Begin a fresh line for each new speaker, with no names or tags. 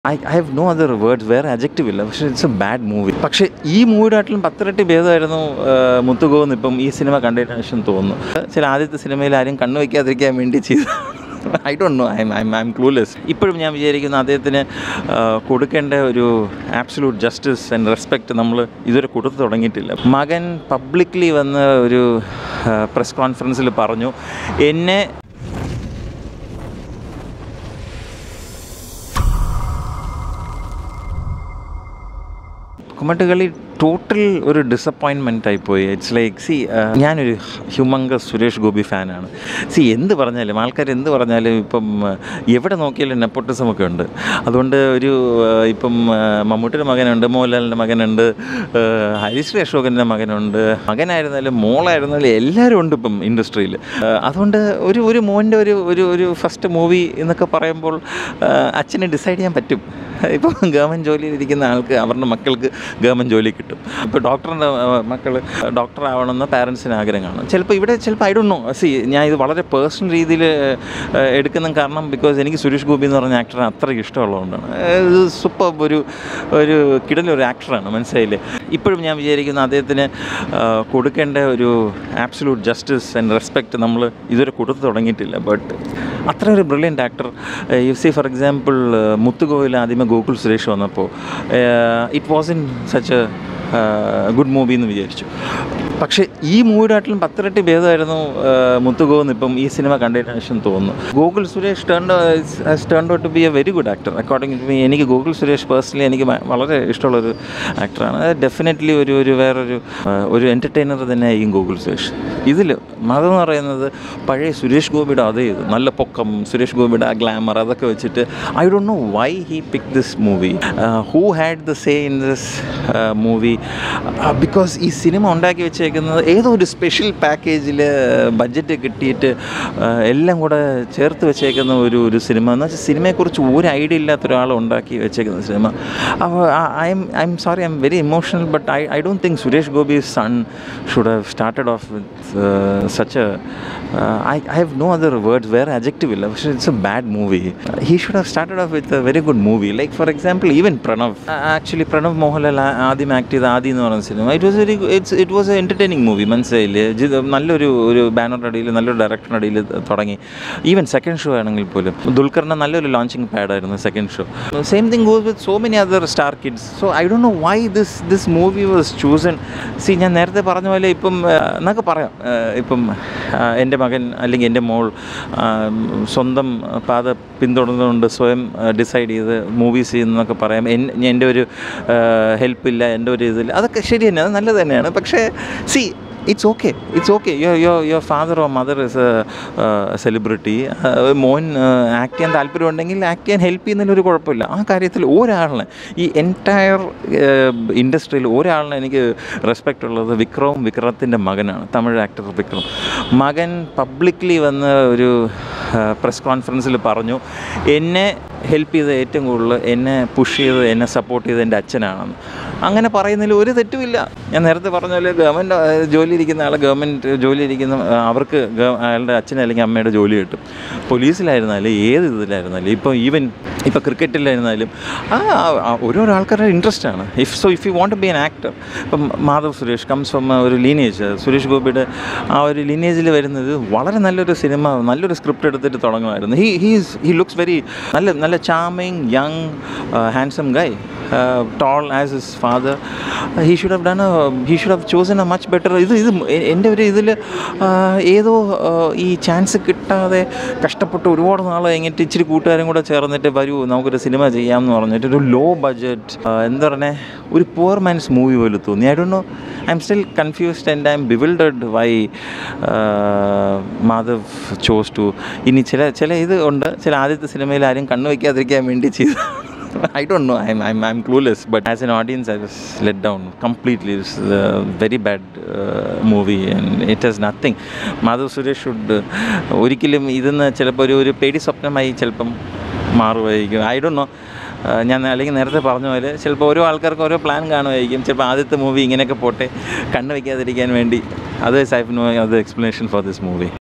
I I have no other words വേറെ adjective ഇല്ല പക്ഷേ ഇറ്റ്സ് എ ബാഡ് മൂവി പക്ഷേ ഈ മൂവിയുടെയാട്ടിലും പത്തിരട്ടി ഭേദമായിരുന്നു മുത്തുകോന്ന് ഇപ്പം ഈ സിനിമ കണ്ടതിന് ശേഷം തോന്നുന്നു ചില ആദ്യത്തെ സിനിമയിൽ ആരും കണ്ണു വയ്ക്കാതിരിക്കാൻ വേണ്ടി ചെയ്തു I don't know I I I'm clueless ഇപ്പോഴും ഞാൻ വിചാരിക്കുന്നു അദ്ദേഹത്തിന് ആ, കൊടുക്കേണ്ട ഒരു ആബ്സലൂട്ട് ജസ്റ്റിസ് ആൻഡ് റെസ്പെക്റ്റ് നമ്മൾ ഇതുവരെ കൊടുത്തു തുടങ്ങിയിട്ടില്ല മകൻ പബ്ലിക്ലി വന്ന് ഒരു പ്രസ് കോൺഫറൻസിൽ പറഞ്ഞു എന്നെ കുമ്മട്ടുകളി ടോട്ടൽ ഒരു ഡിസപ്പോയിൻമെൻ്റ് ആയിപ്പോയി ഇറ്റ്സ് ലൈക്ക് സി ഞാനൊരു ഹ്യൂമങ്കസ് സുരേഷ് ഗോപി ഫാനാണ് സി എന്ത് പറഞ്ഞാലും ആൾക്കാർ എന്ത് പറഞ്ഞാലും ഇപ്പം ആ, എവിടെ നോക്കിയാലും നെപ്പോട്ടിസം ഒക്കെ ഉണ്ട് അതുകൊണ്ട് ഒരു ആ, ഇപ്പം ആ, മമ്മൂട്ടിയുടെ മകനുണ്ട് മോഹൻലാലിൻ്റെ മകനുണ്ട് ആ, ഹരിശ്രീ അശോകൻ്റെ മകനുണ്ട് മകനായിരുന്നാലും മോളായിരുന്നാലും എല്ലാവരും ഉണ്ട് ഇപ്പം ഇൻഡസ്ട്രിയിൽ അതുകൊണ്ട് ഒരു ഒരു മോൻ്റെ ഒരു ഒരു ഒരു ഫസ്റ്റ് മൂവി എന്നൊക്കെ പറയുമ്പോൾ ആ, അച്ഛന് ഡിസൈഡ് ചെയ്യാൻ പറ്റും ഇപ്പോൾ ഗവൺമെൻറ് ജോലിയിലിരിക്കുന്ന ആൾക്ക് അവരുടെ മക്കൾക്ക് ഗവൺമെൻറ് ജോലി കിട്ടും ഇപ്പോൾ ഡോക്ടറിൻ്റെ മക്കൾ ഡോക്ടർ ആവണമെന്ന് പാരൻസിന് ആഗ്രഹം കാണും ചിലപ്പോൾ ഇവിടെ ചിലപ്പോൾ ഐ ഡോണ്ട് നോ സി ഞാൻ ഇത് വളരെ പേഴ്സണൽ രീതിയിൽ എടുക്കുന്ന കാരണം ബിക്കോസ് എനിക്ക് സുരേഷ് ഗോപി എന്ന് പറഞ്ഞ ആക്ടറെ അത്രയ്ക്ക് ഇഷ്ടമുള്ളതുകൊണ്ടാണ് ഇത് സൂപ്പർ ഒരു ഒരു കിടലൊരു ആക്ടറാണ് മനസ്സിലായില്ലേ ഇപ്പോഴും ഞാൻ വിചാരിക്കുന്നു അദ്ദേഹത്തിന് ആ, കൊടുക്കേണ്ട ഒരു ആബ്സലൂട്ട് ജസ്റ്റിസ് ആൻഡ് റെസ്പെക്റ്റ് നമ്മൾ ഇതുവരെ കൊടുത്തു തുടങ്ങിയിട്ടില്ല ബട്ട് അത്ര ഒരു brilliant actor you see for example മുത്തുകോയിൽ ആദ്യമേ ഗോകുൽ സുരേഷ് വന്നപ്പോൾ it was in such a good movie എന്ന് വിചാരിച്ചു പക്ഷേ ഈ മൂവിയുടെയാട്ടിലും പത്തിരട്ടി ഭേദമായിരുന്നു മുത്തുകോന്ന് ഇപ്പം ഈ സിനിമ കണ്ടതിന് ശേഷം തോന്നുന്നു Gokul Suresh turn has turn out to be a very good actor according to me എനിക്ക് ഗോകുൽ സുരേഷ് പേഴ്സണലി എനിക്ക് ഭ- വളരെ ഇഷ്ടമുള്ളൊരു ആക്ടറാണ് ഡെഫിനറ്റ്ലി ഒരു ഒരു വേറൊരു ആ, ഒരു എൻ്റർടൈനർ തന്നെ ആയിരിക്കും ഗോകുൽ സുരേഷ് ഇതിൽ മതം എന്ന് പറയുന്നത് പഴയ സുരേഷ് ഗോപിയുടെ അതേ ഇത് നല്ല പൊക്കം സുരേഷ് ഗോപിയുടെ ആ ഗ്ലാമർ അതൊക്കെ വെച്ചിട്ട് I don't know why he pick this movie who had the say in this movie because ഈ സിനിമ ഉണ്ടാക്കി വെച്ചേക്കുന്നത് ഏതോ ഒരു സ്പെഷ്യൽ പാക്കേജിൽ ബഡ്ജറ്റ് കിട്ടിയിട്ട് ആ, എല്ലാം കൂടെ ചേർത്ത് വെച്ചേക്കുന്ന ഒരു ഒരു സിനിമ എന്ന് വെച്ചാൽ സിനിമയെക്കുറിച്ച് ഒരു ഐഡിയ ഇല്ലാത്ത ഒരാൾ ഉണ്ടാക്കി വെച്ചേക്കുന്ന സിനിമ അപ്പോൾ I'm I'm sorry I'm very emotional but I I don't think Suresh Gopi son should have started off with such a I I have no other words വേറെ അജക്റ്റീവ് ഇല്ല പക്ഷേ it's a bad movie he should have started off with a very good movie like for example even Pranav actually Pranav Mohanlal ആ- ആദ്യം act ചെയ്ത ആദി എന്ന് പറയുന്ന cinema it was very it's it was a entertaining movie മനസ്സിലായില്ലേ ജി- നല്ലൊരു ഒരു ബാനറിൻ്റെ അടിയിൽ നല്ലൊരു ഡയറക്ടറിൻ്റെ അടിയിൽ തുടങ്ങി ഈവൻ സെക്കൻഡ് ഷോ ആണെങ്കിൽ പോലും ദുൽഖറിൻ്റെ നല്ലൊരു ലോഞ്ചിങ് പാഡായിരുന്നു second show same thing goes with so many other star kids so I don't know why this this movie was chosen see ഞാൻ നേരത്തെ പറഞ്ഞ പോലെ ഇപ്പം ആ, എന്നൊക്കെ പറയാം ആ, ഇപ്പം ആ, എൻ്റെ മകൻ അല്ലെങ്കിൽ എൻ്റെ മോൾ ആ, സ്വന്തം പാത പിന്തുടർന്നുകൊണ്ട് സ്വയം ഡിസൈഡ് ചെയ്ത് മൂവീസ് ചെയ്യുന്നതൊക്കെ പറയാം എൻ- എൻ്റെ ഒരു ഹെൽപ്പില്ല എൻ്റെ ഒരു ഇതിൽ അതൊക്കെ ശരി തന്നെ അത് നല്ലത് തന്നെയാണ് പക്ഷേ see it's okay it's okay your your your father or mother is a celebrity മോൻ ആക്ട് ചെയ്യാൻ താല്പര്യമുണ്ടെങ്കിൽ ആക്ട് ചെയ്യാൻ ഹെൽപ്പ് ചെയ്യുന്നതിൽ ഒരു കുഴപ്പമില്ല ആ കാര്യത്തിൽ ഒരാളിനെ ഈ എൻറ്റയർ ഇൻഡസ്ട്രിയിൽ ഒരാളിനെ എനിക്ക് റെസ്പെക്റ്റ് ഉള്ളത് വിക്രവും വിക്രത്തിൻ്റെ മകനാണ് തമിഴ് ആക്ടർ വിക്രം മകൻ പബ്ലിക്ലി വന്ന് ഒരു പ്രസ് കോൺഫറൻസിൽ പറഞ്ഞു എന്നെ ഹെൽപ്പ് ചെയ്ത ഏറ്റവും കൂടുതൽ എന്നെ പുഷ് ചെയ്ത് എന്നെ സപ്പോർട്ട് ചെയ്ത് എൻ്റെ അച്ഛനാണെന്ന് അങ്ങനെ പറയുന്നതിൽ ഒരു തെറ്റുമില്ല ഞാൻ നേരത്തെ പറഞ്ഞ പോലെ ഗവൺമെൻറ് ജോലി ഇരിക്കുന്ന ആൾ ഗവൺമെൻറ് ജോലി ഇരിക്കുന്ന ആ, അവർക്ക് ഗവ- അയാളുടെ അച്ഛനെ അല്ലെങ്കിൽ അമ്മയുടെ ജോലി കിട്ടും പോലീസിലായിരുന്നാലും ഏത് ഇതിലായിരുന്നാലും ഇപ്പോൾ ഈവൻ ഇപ്പോൾ ക്രിക്കറ്റിലായിരുന്നാലും ആ ആ, ഓരോരോ ആൾക്കാരുടെ ഇൻട്രസ്റ്റ് ആണ് if so if you want be an actor ഇപ്പം മാധവ് സുരേഷ് കംസ് ഫ്രം ഒരു ലീനേജ് സുരേഷ് ഗോപിയുടെ ആ ഒരു ലീനേജിൽ വരുന്നത് വളരെ നല്ലൊരു സിനിമ നല്ലൊരു സ്ക്രിപ്റ്റ് എടുത്തിട്ട് തുടങ്ങുമായിരുന്നു he he's he looks very നല്ല നല്ല charming young handsome guy tall as his father he should have done he should have chosen a much better ഇത് ഇത് എ- എൻ്റെ ഒരു ഇതിൽ ഏതോ ആ, ഈ ചാൻസ് കിട്ടാതെ കഷ്ടപ്പെട്ട് ഒരുപാട് നാൾ കഴിഞ്ഞിട്ട് ഇച്ചിരി കൂട്ടുകാരും കൂടെ ചേർന്നിട്ട് വരൂ നമുക്കൊരു സിനിമ ചെയ്യാമെന്ന് പറഞ്ഞിട്ട് ഒരു ലോ ബഡ്ജറ്റ് എന്താ പറയണേ ഒരു പുവർ മാൻസ് മൂവി പോലെ തോന്നി I don't know I'm still confused and I'm bewildered why Madhav chose to ഇനി ചില ചില ഇത് ഉണ്ട് ചില ആദ്യത്തെ സിനിമയിൽ ആരും കണ്ണു വയ്ക്കാതിരിക്കാൻ വേണ്ടി ചെയ്തു I don't know. I'm, I'm, I'm clueless. But as an audience, I was let down completely. It's a very bad uh, movie and it has nothing. Madhav Suresh should ഒരിക്കലും ഇതെന്ന് ചിലപ്പോൾ ഒരു ഒരു പേടി സ്വപ്നമായി ചിലപ്പം മാറുമായിരിക്കും ഐ ഡോണ്ട് നോ ഞാൻ അല്ലെങ്കിൽ നേരത്തെ പറഞ്ഞ പോലെ ചിലപ്പോൾ ഓരോ ആൾക്കാർക്ക് ഓരോ പ്ലാൻ കാണുമായിരിക്കും ചിലപ്പോൾ ആദ്യത്തെ മൂവി ഇങ്ങനെയൊക്കെ പോട്ടെ കണ്ണ് വയ്ക്കാതിരിക്കാൻ വേണ്ടി അതേഴ്സ് ഐ നോ അത് എക്സ്പ്ലനേഷൻ ഫോർ ദിസ് മൂവി